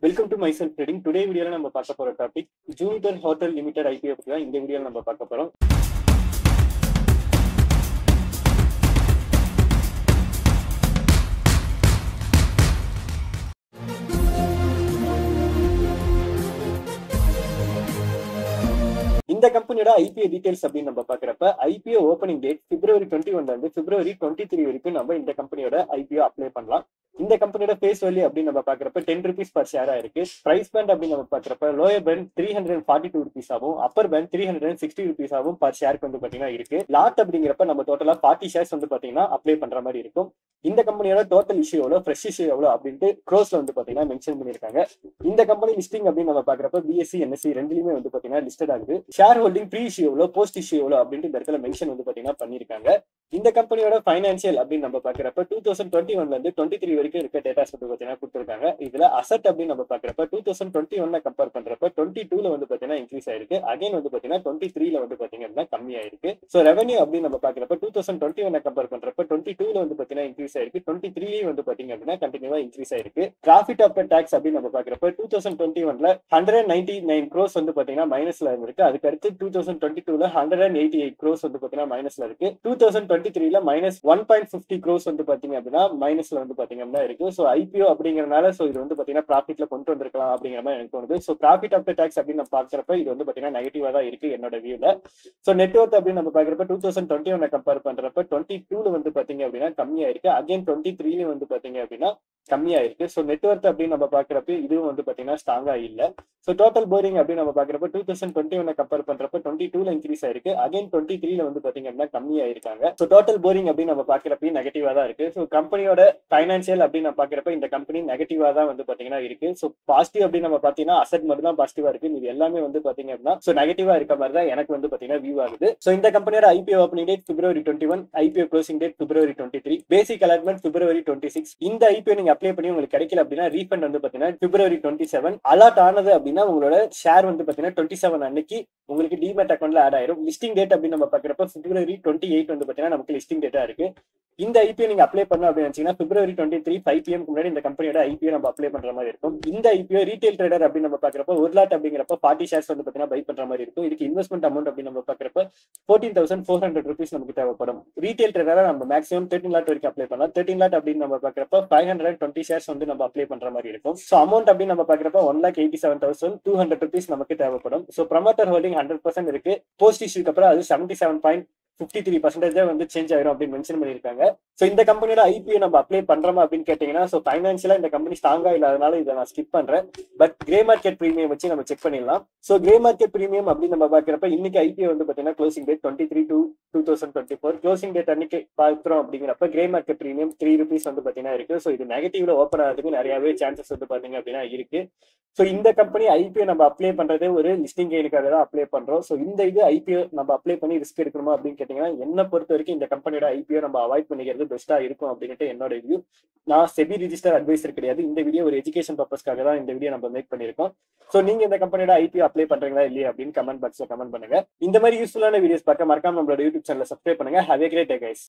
welcome to Mysel trading today வீடியோல நம்ம பார்க்க போற topic Juniper Hotel Limited IPO பத்தி தான் இந்த வீடியோல நம்ம பார்க்க போறோம் இந்த கம்பெனியோட ஐபிஓ டீடைல்ஸ் அப்படின்னு நம்ம பாக்குறப்ப IPO opening date February twenty ஒன்ல இருந்து பிப்ரவரி டுவெண்ட்டி த்ரீ வரைக்கும் நம்ம இந்த கம்பெனியோட ஐபிஓ அப்ளை பண்ணலாம் இந்த கம்பெனியோட ஃபேஸ் வேல்யூ அப்படின்னு நம்ம பாக்குறப்ப டென் ருபீஸ் பர் ஷேரா இருக்கு பிரைஸ் பேண்ட் அப்படின்னு நம்ம பாக்குறப்ப lower band three hundred forty two rupees ஆகும் upper band three hundred sixty rupees ஆகும் பர் ஷேருக்கு வந்து பாத்தீங்கன்னா இருக்கு லாட் அப்படிங்கிறப்ப நம்ம டோட்டலா ஃபார்ட்டி ஷேர்ஸ் வந்து பாத்தீங்கன்னா அப்ளை பண்ற மாதிரி இருக்கும் இந்த கம்பெனியோட டோட்டல் இஷ்யூ எவ்வளோ ஃப்ரெஷ் இஷ்யூ எவ்வளோ அப்படின்ட்டு க்ரோஸ்ல வந்து பாத்தீங்கன்னா மென்ஷன் பண்ணிருக்காங்க இந்த கம்பெனி லிஸ்டிங் அப்படின்னு நம்ம பாக்குறப்ப பிஎஸ்சி என்எஸ்சி ரெண்டுலயுமே வந்து பாத்தீங்கன்னா லிஸ்டட் ஆகுது ஷேர் ஹோல்டிங் ப்ரீ இஷ்யூ எவ்வளோ போஸ்ட் இஷ்யூ எவ்வளோ அப்படின்ட்டு இந்த இடத்துல மென்ஷன் வந்து பாத்தீங்கன்னா பண்ணிருக்காங்க இந்த கம்பெனியோட ஃபைனான்சியல் அப்படின்னு நம்ம பாக்குறப்ப டூ தௌசண்ட் டுவெண்ட்டி ஒன்ல இருந்து டுவெண்ட்டி த்ரீ வரைக்கும் இருக்க டேட்டாஸ் வந்து பாத்தீங்கன்னா கொடுத்துருக்காங்க இதுல அசட் அப்படின்னு நம்ம பாக்குறப்ப டூ தௌசண்ட் டுவெண்ட்டி ஒன்ல கம்பேர் பண்றப்ப டுவெண்ட்டி டூல வந்து பாத்தீங்கன்னா இன்க்ரீஸ் ஆயிருக்கு அகைன் வந்து பாத்தீங்கன்னா டுவெண்ட்டி த்ரீல வந்து பாத்தீங்க அப்படின்னா கம்மி ஆயிருக்கு ஸோ ரெவன்யூ அப்படின்னு நம்ம பாக்குறப்ப டூ தௌசண்ட் டுவெண்ட்டி ஒன்ல கம்பேர் பண்றப்ப டுவெண்ட்டி டூல வந்து பாத்தீங்கன்னா இன்க்ரீஸ் ஆயிருக்கு டுவெண்ட்டி த்ரீலயும் வந்து பாத்தீங்க அப்படின்னா கண்டினியூவா இன்க்ரீஸ் ஆயிருக்கு ப்ராஃபிட் ஆஃப்டர் டாக்ஸ் அப்படின்னு நம்ம பாக்குறப்ப டூ தௌசண்ட் டுவெண்ட்டி ஒன்ல ஹண்ட்ரட் நைன்டி நைன் க்ரோஸ் வந்து பாத்தீங்கன்னா மைனஸ்ல இருந்திருக்கு அதுக்கு அடுத்து டூ தௌசண்ட் டுவெண்ட்டி டூல hundred and eighty eight crores வந்து பாத்தீங்கன்னா மைனஸ்ல இருக்கு டூ தௌசண்ட் டுவெண்ட்டி த்ரீல minus one point fifty crores வந்து பாத்தீங்க அப்படின்னா மைனஸ்ல வந்து பாத்தீங்க அப்படின்னா இருக்கு ஸோ ஐபிஓ அப்படிங்கறனால ஸோ இது வந்து பாத்தீங்கன்னா ப்ராஃபிட்ல கொண்டு வந்திருக்கலாம் அப்படிங்கிற மாதிரி எனக்கு தோணுது ஸோ ப்ராஃபிட் ஆஃப்டர் டாக்ஸ் அப்படின்னு நம்ம பாக்குறப்ப இது வந்து பாத்தீங்கன்னா நெகட்டிவா தான் இருக்கு என்னோட வியூல ஸோ நெட்ஒர்க் அப்படின்னு நம்ம பாக்குறப்ப two thousand twenty one compare பண்றப்ப டுவெண்ட்டி டூல வந்து பாத்தீங்க அப்படின்னா கம்மியா இருக்கு அகைன் டுவெண்ட்டி த்ரீல வந்து பாத்தீங்க அப்படின்னா கம்மியா இருக்கு ஸோ நெட்ஒர்க் அப்படின்னு நம்ம பாக்குறப்ப இதுவும் வந்து பாத்தீங்கன்னா ஸ்ட்ராங்கா இல்ல ஸோ டோட்டல் போரிங் அப்படின்னு நம்ம பாக்குறப்ப two thousand twenty one compare பண்றப்ப டுவெண்ட்டி டூல இன்க்ரீஸ் ஆயிருக்கு அகைன் டுவெண்ட்டி த்ரீல வந்து பாத்தீங்க அப்படின்னா கம்மியா இருக்காங்க ஸோ டோட்டல் போரிங் அப்படின்னு நம்ம பாக்குறப்ப நெகட்டிவா தான் இருக்கு ஸோ கம்பெனியோட ஃபைனான்சியல் அப்படின்னு நம்ம பாக்குறப்ப இந்த கம்பெனி நெகட்டிவா தான் வந்து பாத்தீங்கன்னா இருக்கு ஸோ பாசிட்டிவ் அப்படின்னு நம்ம பாத்தீங்கன்னா அசட் மட்டும் தான் பாசிட்டிவா இருக்கு இது எல்லாமே வந்து பாத்தீங்க அப்படின்னா ஸோ நெகட்டிவா இருக்க மாதிரி தான் எனக்கு வந்து பாத்தீங்கன்னா வியூ ஆகுது ஸோ இந்த கம்பெனியோட IPO opening date February twenty one IPO closing date February twenty three basic allotment February twenty six இந்த ஐபிஓ நீங்க அப்ளை பண்ணி உங்களுக்கு கிடைக்கல அப்படின்னா ரீஃபண்ட் வந்து பாத்தீங்கன்னா பிப்ரவரி டுவெண்ட்டி செவன் அலாட் ஆனது அப்படின்னா உங்களோட ஷேர் வந்து பாத்தீங்கன்னா டுவெண்ட்டி செவன் அன்னைக்கு உங்களுக்கு டிமேட் அக்கௌண்ட்ல ஆட் ஆயிரும் லிஸ்டிங் டேட் அப்படின்னு நம்ம பாக்குறப்ப பிப்ரவரி டுவெண்ட்டி எயிட் வந்து பாத்தீங்கன்னா நமக்கு லிஸ்டிங் டேட்டா இருக்கு இந்த ஐபிஓ நீங்க அப்ளை பண்ணணும் அப்படின்னு நினைச்சீங்கன்னா February twenty three five PM முன்னாடி இந்த கம்பெனியோட ஐபிஓ நம்ம அப்ளை பண்ற மாதிரி இருக்கும் இந்த ஐபிஓ ரீட்டைல் ட்ரேடர் அப்படின்னு நம்ம பாக்குறப்ப ஒரு லாட் அப்படிங்கிறப்ப ஃபார்ட்டி ஷேர்ஸ் வந்து பாத்தீங்கன்னா பை பண்ற மாதிரி இருக்கும் இதுக்கு இன்வெஸ்ட்மெண்ட் அமௌண்ட் அப்படின்னு நம்ம பாக்குறப்ப fourteen thousand four hundred rupees நமக்கு தேவைப்படும் ரீட்டைல் ட்ரேடரா நம்ம மேக்ஸிமம் தேர்ட்டின் லாட் வரைக்கும் அப்ளை பண்ணலாம் தேர்ட்டின் லாட் அப்படின்னு நம்ம பாக்குறப்ப ஃபைவ் ஹண்ட்ரட் டுவெண்ட்டி ஷேர்ஸ் வந்து நம்ம அப்ளை பண்ற மாதிரி இருக்கும் ஸோ அமௌண்ட் அப்படின்னு நம்ம பாக்குறப்ப one lakh eighty seven thousand two hundred rupees நமக்கு தேவைப்படும் so promoter holding hundred percent இருக்கு போஸ்ட் இஷ்யூக்கு அப்புறம் அது seventy seven point fifty three percentage வந்து சேஞ்ச் ஆயிரும் அப்படின்னு மென்ஷன் பண்ணியிருக்காங்க ஸோ இந்த கம்பெனியோட ஐபிஓ நம்ம அப்ளை பண்றோமா அப்படின்னு கேட்டீங்கன்னா ஸோ ஃபைனான்சியலா இந்த கம்பெனி ஸ்ட்ராங்கா இல்லாதனால இதை நான் ஸ்கிப் பண்றேன் பட் கிரே மார்க்கெட் ப்ரீமியம் வச்சு நம்ம செக் பண்ணிடலாம் ஸோ கிரே மார்க்கெட் ப்ரீமியம் அப்படின்னு நம்ம பாக்குறப்ப இன்னைக்கு ஐபிஓ வந்து பாத்தீங்கன்னா closing date twenty three two two thousand twenty four closing date அன்னைக்கு பார்க்குறோம் அப்படிங்கிறப்ப grey market premium three rupees வந்து பாத்தீங்கன்னா இருக்கு ஸோ இது நெகட்டிவ்ல ஓப்பன் ஆகிறதுக்கு நிறையவே சான்சஸ் வந்து பாத்தீங்க அப்படின்னா இருக்கு ஸோ இந்த கம்பெனி ஐபிஓ நம்ம அப்ளை பண்றதே ஒரு லிஸ்டிங் கெயினுக்காக தான் அப்ளை பண்றோம் ஸோ இந்த இது ஐபிஓ நம்ம அப்ளை பண்ணி ரிஸ்க் எடுக்கணுமா அப்படின்னு கேட்டீங்கன்னா என்ன பொறுத்த வரைக்கும் இந்த கம்பெனியோட ஐபிஓ நம்ம அவாய்ட் பண்ணிக்கிறது பெஸ்ட்டா இருக்கும் அப்படின்ட்டு என்னோட வியூ நான் செபி ரிஜிஸ்டர் அட்வைசர் கிடையாது இந்த வீடியோ ஒரு எஜுகேஷன் பர்பஸ்க்காக தான் இந்த வீடியோ நம்ம மேக் பண்ணிருக்கோம் ஸோ நீங்க இந்த கம்பெனியோட ஐபிஓ அப்ளை பண்றீங்களா இல்லையா அப்படின்னு கமெண்ட் பாக்ஸ்ல கமெண்ட் பண்ணுங்க இந்த மாதிரி யூஸ்ஃபுல்லான வீடியோஸ் பார்க்க மறக்காம நம்மளோட யூடியூப் சேனல் சப்ஸ்கிரைப் பண்ணுங்க have a great day guys